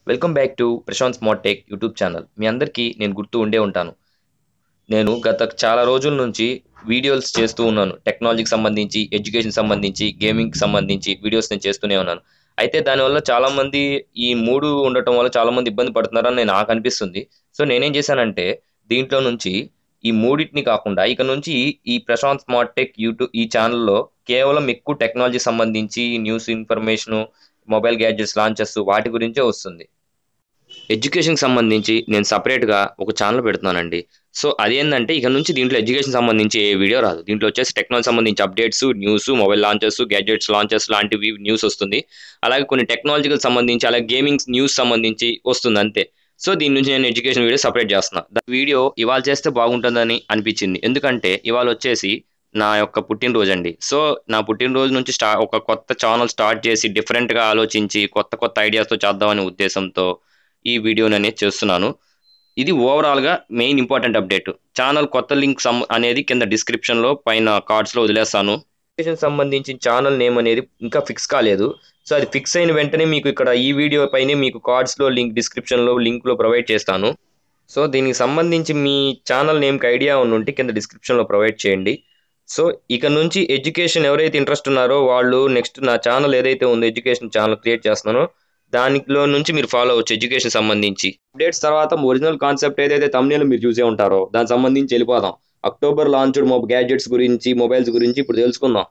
welcome back to Prashant smart tech YouTube channel మీ అందరికీ నేను గుర్తు ఉండే ఉంటాను నేను గత చాలా రోజుల నుంచి వీడియోస్ చేస్తూ ఉన్నాను టెక్నాలజీకి సంబంధించి ఎడ్యుకేషన్ సంబంధించి గేమింగ్కి సంబంధించి వీడియోస్ నేను చేస్తూనే ఉన్నాను అయితే దానివల్ల చాలామంది ఈ మూడు ఉండటం వల్ల చాలామంది ఇబ్బంది పడుతున్నారని నేను నాకు అనిపిస్తుంది సో నేనేం చేశానంటే దీంట్లో నుంచి ఈ మూడింటిని కాకుండా ఇక నుంచి ఈ ప్రశాంత్ స్మార్ట్ టెక్ యూట్యూబ్ ఈ ఛానల్లో కేవలం ఎక్కువ టెక్నాలజీ సంబంధించి news information mobile gadgets launches వాటి గురించే వస్తుంది ఎడ్యుకేషన్కి సంబంధించి నేను సపరేట్గా ఒక ఛానల్ పెడుతున్నానండి సో అదేంటంటే ఇక నుంచి దీంట్లో ఎడ్యుకేషన్ సంబంధించి ఏ వీడియో రాదు దీంట్లో వచ్చేసి టెక్నాలజీ సంబంధించి updates news mobile launches gadgets launches లాంటివి న్యూస్ వస్తుంది అలాగే కొన్ని టెక్నాలజికల్ సంబంధించి అలాగే గేమింగ్ న్యూస్ సంబంధించి వస్తుంది అంతే సో దీని నుంచి నేను ఎడ్యుకేషన్ వీడియో సపరేట్ చేస్తున్నా దా వీడియో ఇవాళ చేస్తే బాగుంటుందని అనిపించింది ఎందుకంటే ఇవాళ వచ్చేసి నా యొక్క పుట్టినరోజు అండి సో నా పుట్టినరోజు నుంచి స్టా ఒక కొత్త ఛానల్ స్టార్ట్ చేసి డిఫరెంట్గా ఆలోచించి కొత్త కొత్త ఐడియాస్తో చేద్దామనే ఉద్దేశంతో ఈ వీడియోని అనేది చేస్తున్నాను ఇది ఓవరాల్గా మెయిన్ ఇంపార్టెంట్ అప్డేట్ ఛానల్ కొత్త లింక్ సమ్ అనేది కింద డిస్క్రిప్షన్లో పైన కార్డ్స్లో వదిలేస్తాను ఎడ్యుకేషన్ సంబంధించిన ఛానల్ నేమ్ అనేది ఇంకా ఫిక్స్ కాలేదు సో అది ఫిక్స్ అయిన వెంటనే మీకు ఇక్కడ ఈ వీడియో పైన మీకు కార్డ్స్లో లింక్ డిస్క్రిప్షన్లో లింక్లో ప్రొవైడ్ చేస్తాను సో దీనికి సంబంధించి మీ ఛానల్ నేమ్కి ఐడియా ఉంటే కింద డిస్క్రిప్షన్లో ప్రొవైడ్ చేయండి సో ఇక నుంచి ఎడ్యుకేషన్ ఎవరైతే ఇంట్రెస్ట్ ఉన్నారో వాళ్ళు నెక్స్ట్ నా ఛానల్ ఏదైతే ఉందో ఎడ్యుకేషన్ ఛానల్ క్రియేట్ చేస్తున్నానో దానిలో నుంచి మీరు ఫాలో అవ్వచ్చు ఎడ్యుకేషన్ సంబంధించి అప్డేట్స్ తర్వాత ఒరిజినల్ కాన్సెప్ట్ ఏదైతే తమ్నేల్ మీరు చూసే ఉంటారో దానికి సంబంధించి వెళ్ళిపోదాం అక్టోబర్ లాంచ్డ్ మొబైల్ గ్యాడ్జెట్స్ గురించి మొబైల్స్ గురించి ఇప్పుడు తెలుసుకుందాం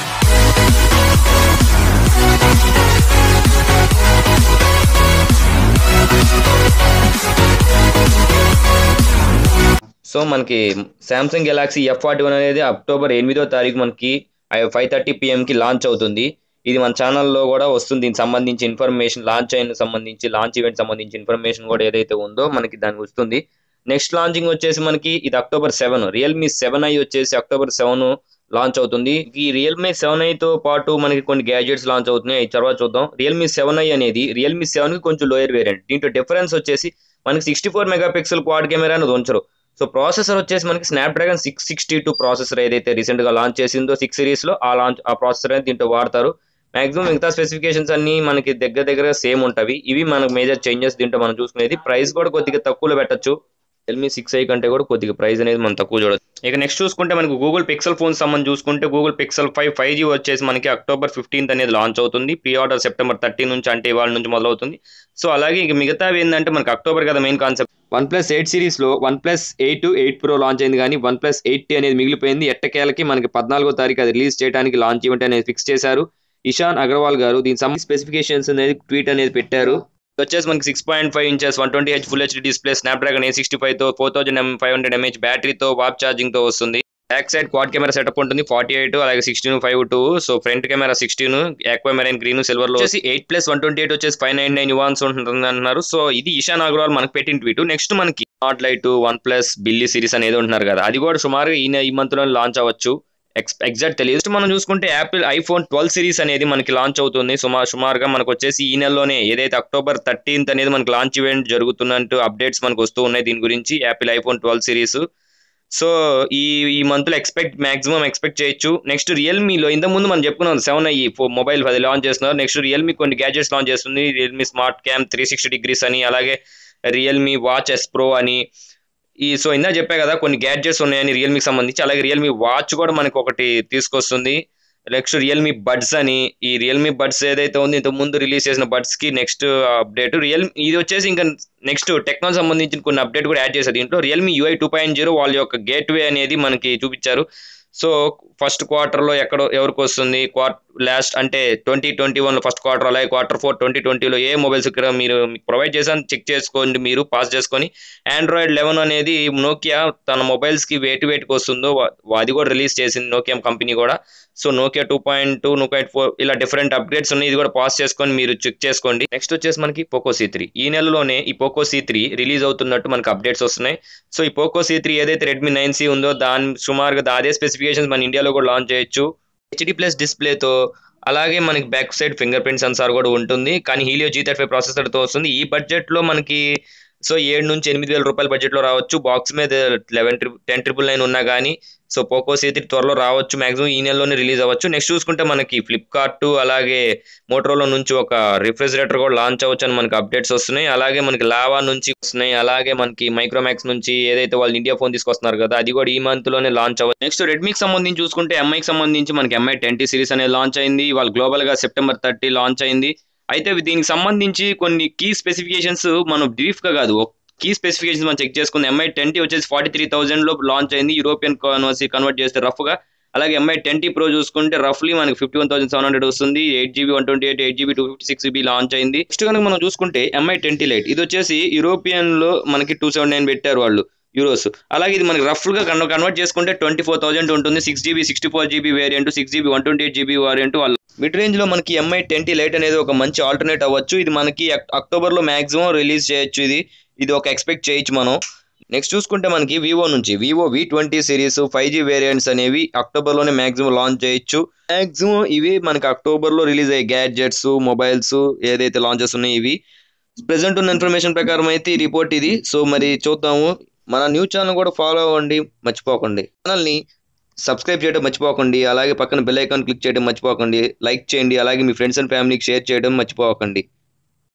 సో మనకి Samsung Galaxy F forty one అనేది అక్టోబర్ ఎనిమిదో తారీఖు మనకి ఫైవ్ థర్టీ పిఎంకి లాంచ్ అవుతుంది ఇది మన ఛానల్లో కూడా వస్తుంది దీనికి సంబంధించి ఇన్ఫర్మేషన్ లాంచ్ అయిన సంబంధించి లాంచ్ ఈవెంట్ సంబంధించి ఇన్ఫర్మేషన్ కూడా ఏదైతే ఉందో మనకి దానికి వస్తుంది నెక్స్ట్ లాంచింగ్ వచ్చేసి మనకి ఇది October seven Realme seven I వచ్చేసి అక్టోబర్ సెవెన్ లాంచ్ అవుతుంది ఈ రియల్మీ సెవెన్ ఐతో పాటు మనకి కొన్ని గ్యాడ్జెట్స్ లాంచ్ అవుతున్నాయి తర్వాత చూద్దాం రియల్మీ సెవెన్ ఐ అనేది రియల్మీ సెవెన్ కి కొంచెం లోయర్ వేరియంట్ దీంట్లో డిఫరెన్స్ వచ్చేసి మనకి sixty four mega pixel quad camera అనేది ఉంచరు సో ప్రాసెసర్ వచ్చేసి మనకి Snapdragon six sixty two processor ఏదైతే రీసెంట్ గా లాంచ్ చేసిందో సిక్స్ సిరీస్ లో ఆ లాంచ్ ఆ ప్రాసెసర్ అనేది దీంట్లో వాడతారు మాక్సిమం మిగతా స్పెసిఫికేషన్స్ అన్ని మనకి దగ్గర దగ్గర సేమ్ ఉంటవి ఇవి మనకు మేజర్ చేంజెస్ దీంట్లో మనం చూసుకునేది ప్రైస్ కూడా కొద్దిగా తక్కువలో పెట్టచ్చు రియల్మీ సిక్స్ ఐ కంటే కూడా కొద్దిగా ప్రైస్ అనేది మనం తక్కువ చూడొచ్చు ఇక నెక్స్ట్ చూసుకుంటే మనకి గూగుల్ పిక్సెల్ ఫోన్ సంబంధించి చూసుకుంటే Google Pixel five five G వచ్చేసి మనకి అక్టోబర్ ఫిఫ్టీన్త్ అనేది లాంచ్ అవుతుంది ప్రీ ఆర్డర్ సెప్టెంబర్ థర్టీ నుంచి అంటే ఇవాళ నుంచి మొదలవుతుంది సో అలాగే ఇక మిగతావి ఏంటంటే మనకి అక్టోబర్ కదా main concept OnePlus eight సిరీస్లో OnePlus eight eight pro launch అయింది కానీ వన్ ప్లస్ ఎయిట్ అనేది మిగిలిపోయింది ఎట్టకేలకి మనకి పద్నాలుగో తారీఖు అది రిలీజ్ చేయడానికి లాంచ్ ఈవెంట్ అనేది ఫిక్స్ చేశారు ఇషాన్ అగర్వాల్ గారు దీని సంబంధించి స్పెసిఫికేషన్స్ అనేది ట్వీట్ అనేది పెట్టారు వచ్చేసి మనకి six point five inches one twenty H full HD display Snapdragon A sixty five తో four thousand M five hundred mAh బ్యాటరీతో వాప్ ఛార్జింగ్ తో వస్తుంది back side quad camera setup ఉంటుంది ఫార్టీ ఎయిట్ అలాగే sixteen five two so front camera sixteen aquamarine green silver లో వచ్చేసి eight plus one twenty eight వచ్చేసి five nine nine yuans ఉంటుంది అంటున్నారు సో ఇది ఇషాన్ అగర్వాల్ మనకి పెట్టిన ట్వీట్ నెక్స్ట్ మనకి Nord lite OnePlus Billie series అనేది ఉంటున్నారు కదా అది కూడా సుమారుగా ఈ ఈ మంత్ లో లాంచ్ అవ్వచ్చు ఎక్స్ ఎగ్జాక్ట్ తెలియదు మనం చూసుకుంటే యాపిల్ ఐఫోన్ ట్వెల్వ్ సిరీస్ అనేది మనకి లాంచ్ అవుతుంది సుమారు సుమారుగా మనకు వచ్చేసి ఈ నెలలోనే ఏదైతే అక్టోబర్ థర్టీన్త్ అనేది మనకి లాంచ్ ఈవెంట్ జరుగుతున్నట్టు అప్డేట్స్ మనకు వస్తూ ఉన్నాయి దీని గురించి Apple iPhone twelve series so ఈ ఈ మంత్లో ఎక్స్పెక్ట్ మాక్సిమం ఎక్స్పెక్ట్ చేయొచ్చు నెక్స్ట్ రియల్మీలో ఇంతకు ముందు మనం చెప్పుకున్నాం సెవెన్ ఈ మొబైల్ అది లాంచ్ చేస్తున్నారు నెక్స్ట్ రియల్మీ కొన్ని గ్యాజెట్స్ లాంచ్ చేస్తుంది Realme smart cam three sixty degrees అని అలాగే రియల్మీ వాచ్ ఎస్ ప్రో అని ఈ సో ఇందా చెప్పా కదా కొన్ని గ్యాడ్జెట్స్ ఉన్నాయని రియల్మీకి సంబంధించి అలాగే రియల్మీ వాచ్ కూడా మనకి ఒకటి తీసుకొస్తుంది నెక్స్ట్ రియల్మీ బడ్స్ అని ఈ రియల్మీ బడ్స్ ఏదైతే ఉంది ఇంతకు ముందు రిలీజ్ చేసిన బడ్స్ కి నెక్స్ట్ అప్డేట్ రియల్ ఇది వచ్చేసి ఇంకా నెక్స్ట్ టెక్నాలజీ సంబంధించిన కొన్ని అప్డేట్ కూడా యాడ్ చేశారు దీంట్లో Realme UI two point zero వాళ్ళ యొక్క గేట్ వే అనేది మనకి చూపించారు సో ఫస్ట్ క్వార్టర్లో ఎక్కడో ఎవరికి వస్తుంది క్వార్ లాస్ట్ అంటే ట్వంటీ ట్వంటీ వన్లో ఫస్ట్ క్వార్టర్ అలాగే క్వార్టర్ ఫోర్ ట్వంటీ ట్వంటీలో ఏ మొబైల్స్ ఇక్కడ మీరు ప్రొవైడ్ చేసాను చెక్ చేసుకోండి మీరు పాస్ చేసుకొని ఆండ్రాయిడ్ లెవెన్ అనేది నోకియా తన మొబైల్స్కి వేటి వేటికి వస్తుందో అది కూడా రిలీజ్ చేసింది నోకియా కంపెనీ కూడా so Nokia two point two no point four ఇలా డిఫరెంట్ అప్గ్రేడ్స్ ఉన్నాయి ఇది కూడా పాస్ చేసుకొని మీరు చెక్ చేసుకోండి నెక్స్ట్ వచ్చేసి మనకి పోకో సీ త్రీ ఈ నెలలోనే ఈ పోకో సీ త్రీ రిలీజ్ అవుతున్నట్టు మనకి అప్డేట్స్ వస్తున్నాయి సో ఈ పోకో సీ త్రీ ఏదైతే రెడ్మీ నైన్ సి ఉందో దాని సుమారుగా అదే స్పెసిఫికేషన్స్ మన ఇండియాలో కూడా లాంచ్ చేయొచ్చు హెచ్డి ప్లస్ డిస్ప్లేతో అలాగే మనకి back side fingerprint sensor కూడా ఉంటుంది కానీ హీలియో జీ థర్టీ ఫైవ్ ప్రాసెసర్తో వస్తుంది ఈ బడ్జెట్లో మనకి సో ఏడు నుంచి ఎనిమిది వేల రూపాయల బడ్జెట్లో రావచ్చు బాక్స్ మీద eleven triple ten triple nine ఉన్నా కానీ సో పోకో సి త్రీ త్వరలో రావచ్చు మాక్సిమం ఈ నెలలోనే రిలీజ్ అవ్వచ్చు నెక్స్ట్ చూసుకుంటే మనకి ఫ్లిప్కార్ట్ అలాగే మోటరోలా నుంచి ఒక రిఫ్రిజిరేటర్ కూడా లాంచ్ అవ్వచ్చు అని మనకి అప్డేట్స్ వస్తున్నాయి అలాగే మనకి లావా నుంచి వస్తున్నాయి అలాగే మనకి మైక్రోమాక్స్ నుంచి ఏదైతే వాళ్ళు ఇండియా ఫోన్ తీసుకొస్తున్నారు కదా అది కూడా ఈ మంత్ లోనే లాంచ్ అవ్వచ్చు నెక్స్ట్ రెడ్మీకి సంబంధించి చూసుకుంటే ఎంఐకి సంబంధించి మనకి ఎంఐ ట్వంటీ సిరీస్ అనేది లాంచ్ అయింది వాళ్ళు గ్లోబల్ గా సెప్టెంబర్ థర్టీ లాంచ్ అయింది అయితే దీనికి సంబంధించి కొన్ని కీ స్పెసిఫికేషన్స్ మనం బ్రీఫ్ గా కాదు కీ స్పెసిఫికేషన్స్ మనం చెక్ చేసుకుంది ఎంఐ ట్వంటీ వచ్చేసి ఫార్టీ త్రీ థౌసండ్ లో లాంచ్ అయింది యూరోపియన్ కన్వర్సీ కన్వర్ట్ చేస్తే రఫ్ గా అలాగే ఎంఐ ట్వంటీ ప్రో చూసుకుంటే రఫ్లీ మనకి fifty one thousand seven hundred వస్తుంది eight GB one twenty eight eight GB two fifty six GB launch అయింది నెక్స్ట్ కనుక మనం చూసుకుంటే ఎంఐ ట్వంటీ లైట్ ఇది వచ్చేసి యూరోపియన్ లో మనకి టూ సెవెన్ నైన్ పెట్టారు వాళ్ళు యూరోస్ అలాగే ఇది మనకి రఫ్ గా కన్వర్ట్ చేసుకుంటే ట్వంటీ ఫోర్ థౌసండ్ ఉంటుంది six GB sixty four GB variant six GB one twenty eight GB variant వాళ్ళు మిడ్ రేంజ్ లో మనకి ఎంఐ ట్వంటీ లైట్ అనేది ఒక మంచి ఆల్టర్నేట్ అవ్వచ్చు ఇది మనకి అక్టోబర్ లో మాక్సిమం రిలీజ్ చేయొచ్చు ఇది ఇది ఒక ఎక్స్పెక్ట్ చేయొచ్చు మనం నెక్స్ట్ చూసుకుంటే మనకి వివో నుంచి Vivo V twenty series five G variants అనేవి అక్టోబర్లోనే మాక్సిమం లాంచ్ చేయొచ్చు మాక్సిమం ఇవి మనకి అక్టోబర్లో రిలీజ్ అయ్యే గ్యాడ్జెట్స్ మొబైల్స్ ఏదైతే లాంచెస్ ఉన్నాయో ఇవి ప్రెసెంట్ ఉన్న ఇన్ఫర్మేషన్ ప్రకారం అయితే ఈ రిపోర్ట్ ఇది సో మరి చూద్దాము మన న్యూస్ ఛానల్ కూడా ఫాలో అవ్వండి మర్చిపోకండి ఛానల్ని సబ్స్క్రైబ్ చేయడం మర్చిపోకండి అలాగే పక్కన బెల్ ఐకాన్ క్లిక్ చేయడం మర్చిపోకండి లైక్ చేయండి అలాగే మీ ఫ్రెండ్స్ అండ్ ఫ్యామిలీకి షేర్ చేయడం మర్చిపోకండి